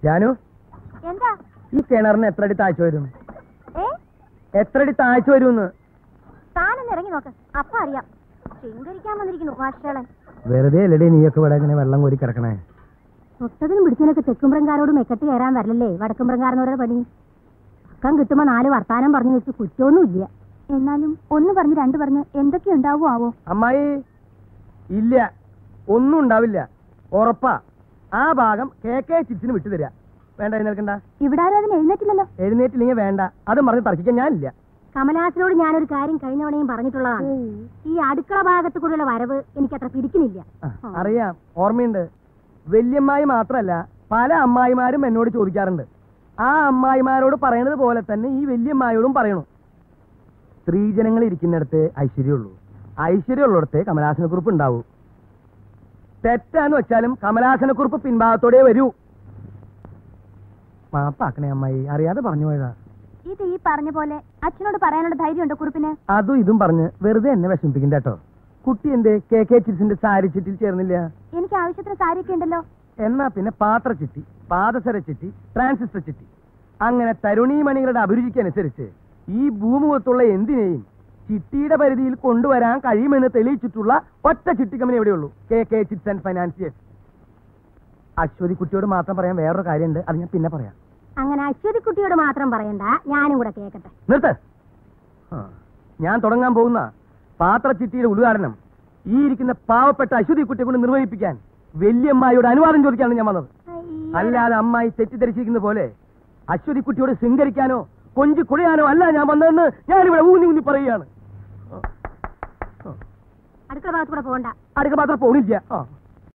ജാനു എന്താ ഈ കിണറിന് എത്ര അടി താഴ്ച വരും ഏ എത്ര അടി താഴ്ച വരുമെന്ന് താനൊന്ന് ഇറങ്ങി നോക്ക് അപ്പൊ അറിയാം ശൃംഗരിക്കാൻ വന്നിരിക്കുന്നു ഭാഷകളൻ വെറുതെ അല്ലടി നീയൊക്കെ ഇവിടെ ഇങ്ങനെ വെള്ളം കോരി കിടക്കണേ തൊട്ടതിനും പിടിച്ചതിനൊക്കെ തെക്കുംപ്രങ്കാരോട് മെക്കെട്ട് കയറാൻ വരലല്ലേ വടക്കുംപ്രങ്കാരനോരുടെ പണി പക്കം കിട്ടുമ്പോ നാല് വർത്താനം പറഞ്ഞു വെച്ച് കുറ്റമൊന്നുമില്ല എന്നാലും ഒന്ന് പറഞ്ഞ് രണ്ട് പറഞ്ഞ് എന്തൊക്കെ ഉണ്ടാവോ ആവോ അമ്മായി ഇല്ല ഒന്നും ഉണ്ടാവില്ല ഉറപ്പാ ആ ഭാഗം കെ കെ ചിപ്സിന് വിട്ടു തരാ വേണ്ട എഴുന്നേൽക്കണ്ട ഇവിടെ ആരും അതിന് എഴുന്നേറ്റില്ലല്ലോ എഴുന്നേറ്റില്ലെങ്കിൽ വേണ്ട അതും പറഞ്ഞ് തർക്കിക്കാൻ ഞാനില്ല കമലഹാസനോട് ഞാനൊരു കാര്യം കഴിഞ്ഞവണയും പറഞ്ഞിട്ടുള്ളതാണ് ഈ അടുക്കള ഭാഗത്ത് കൂടെയുള്ള വരവ് എനിക്കത്ര പിടിക്കുന്നില്ല ആ, അറിയാം ഓർമ്മയുണ്ട് വല്യമ്മായി മാത്രല്ല പല അമ്മായിമാരും എന്നോട് ചോദിക്കാറുണ്ട് ആ അമ്മായിമാരോട് പറയണത് പോലെ തന്നെ ഈ വല്യമ്മായോടും പറയണു സ്ത്രീജനങ്ങൾ ഇരിക്കുന്നിടത്ത് ഐശ്വര്യമുള്ളൂ ഐശ്വര്യമുള്ളിടത്ത് കമലാസനക്കുറിപ്പ് ഉണ്ടാവൂ തെറ്റാന്ന് വെച്ചാലും കമലാസനക്കുറിപ്പ് പിൻഭാഗത്തോടെ വരൂ മാപ്പാക്കണേ അമ്മായി അറിയാതെ പറഞ്ഞു പോയതാ ഇത് ഈ പറഞ്ഞ പോലെ അച്ഛനോട് പറയാനുള്ള ധൈര്യമുണ്ടോ കുറിപ്പിന് അതും ഇതും പറഞ്ഞ് വെറുതെ എന്നെ വിഷമിപ്പിക്കണ്ട കേട്ടോ കുട്ടി എന്തേ കെ കെ ചിപ്സിന്റെ സാരി ചിറ്റിൽ ചേർന്നില്ല എനിക്ക് ആവശ്യത്തിന് സാരിയൊക്കെ ഉണ്ടല്ലോ എന്നാ പിന്നെ പാത്രച്ചിട്ടി പാദസര ചിട്ടി ട്രാൻസിസ്റ്റർ ചിട്ടി അങ്ങനെ തരുണീമണികളുടെ അഭിരുചിക്കനുസരിച്ച് ഈ ഭൂമുഖത്തുള്ള എന്തിനേയും ചിട്ടിയുടെ പരിധിയിൽ കൊണ്ടുവരാൻ കഴിയുമെന്ന് തെളിയിച്ചിട്ടുള്ള ഒറ്റ ചിട്ടി കമ്പനി എവിടെയുള്ളൂ K K chits and financiers Aswathi കുട്ടിയോട് മാത്രം പറയാൻ വേറൊരു കാര്യമുണ്ട് അത് ഞാൻ പിന്നെ പറയാം അങ്ങനെ അശ്വതി കുട്ടിയോട് മാത്രം പറയണ്ട ഞാനും കൂടെ കേക്കട്ടെ നിർത്ത് ആ, ഞാൻ തുടങ്ങാൻ പോകുന്ന പാത്രച്ചിട്ടിയുടെ ഉദ്ഘാടനം ഈ ഇരിക്കുന്ന പാവപ്പെട്ട അശ്വതി കുട്ടിയെ കൊണ്ട് നിർവഹിപ്പിക്കാൻ വല്യമ്മായിയുടെ അനുവാദം ചോദിക്കാനാണ് ഞാൻ വന്നത് അല്ലാതെ അമ്മായി തെറ്റിദ്ധരിച്ചിരിക്കുന്ന പോലെ അശ്വതി കുട്ടിയോട് ശൃംഗരിക്കാനോ കൊഞ്ചി കുളിയാനോ അല്ല ഞാൻ വന്നതെന്ന് ഞാനിവിടെ ഊന്നി ഊന്നി പറയുകയാണ് അടുക്കള ഭാഗത്ത് കൂടെ പോകണ്ട അടുക്ക മാത്രം പോണില്ല ആ